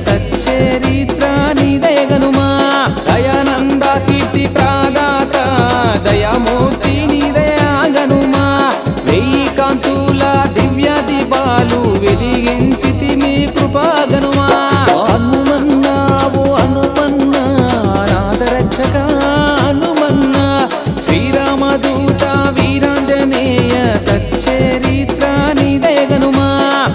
సచ్చరిత్ర నిదయగనుమా దయానంద కీర్తి ప్రాదాత దయామూర్తి నిదయాగనుమా వెయ్యి కాంతుల దివ్య దీపాలు వెలిగించితి మీ కృపాగనుమా హనుమన్నావు హనుమన్నా నాద రక్షక హనుమన్నా శ్రీరామదూత వీరాంజనేయ సచ్చరిత్ర నిదయగనుమా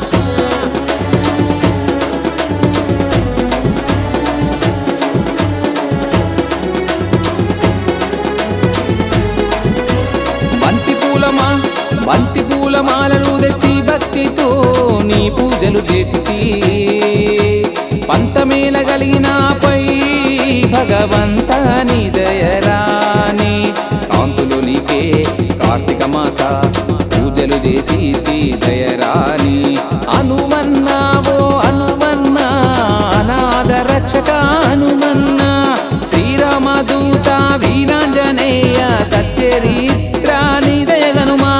బంతి పూలమా బంతి పూలమాలలు తెచ్చి భక్తితో నీ పూజలు చేసి పంతమేల కలిగినపై భగవంత నిదయరాని కాంతులు నీకే కార్తీక మాస పూజలు చేసి దయరాని అనుమన్నావో అనుమన్నా అనాథ రక్షక అనుమన్నా శ్రీరామదూత వీరాంజనేయ సచ్చరిత్ర నిదయగనుమా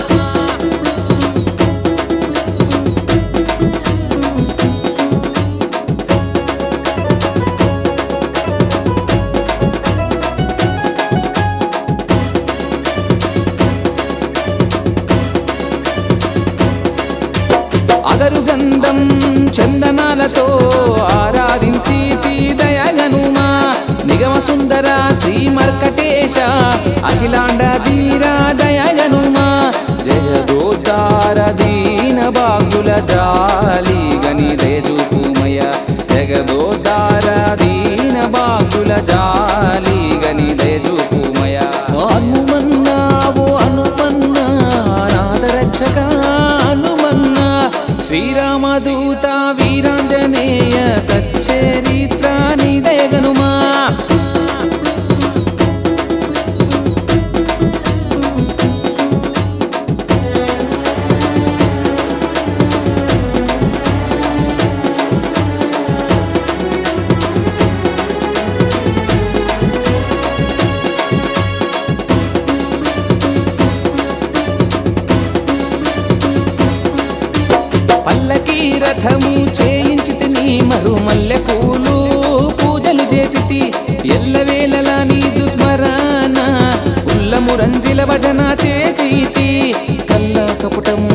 అగరు గంధం చందనాలతో ఆరాధించి దయగనుమా నిగమ సుందర శ్రీ మర్కటేశ అఖిలాండ ధీరా దయగనుమా జగదోద్ధార దీన బాగుల జాలి గని దయచూపుమయ జగదోద్ధార దీన బాగుల జాలి గని దయచూపుమయ హనుమన్నావు హనుమన్నా నాద రక్షక హనుమన్నా శ్రీరామదూత వీరాంజనేయ సచ్చరిత్ర నిదయగనుమా పల్లకి రథము చేయించి నీ మరు మల్లె పూలు పూజలు చేసి ఎల్లవేళలా నీ దుస్మరణ ఉల్లము రంజిల భజన చేసి కల్ల కపుటము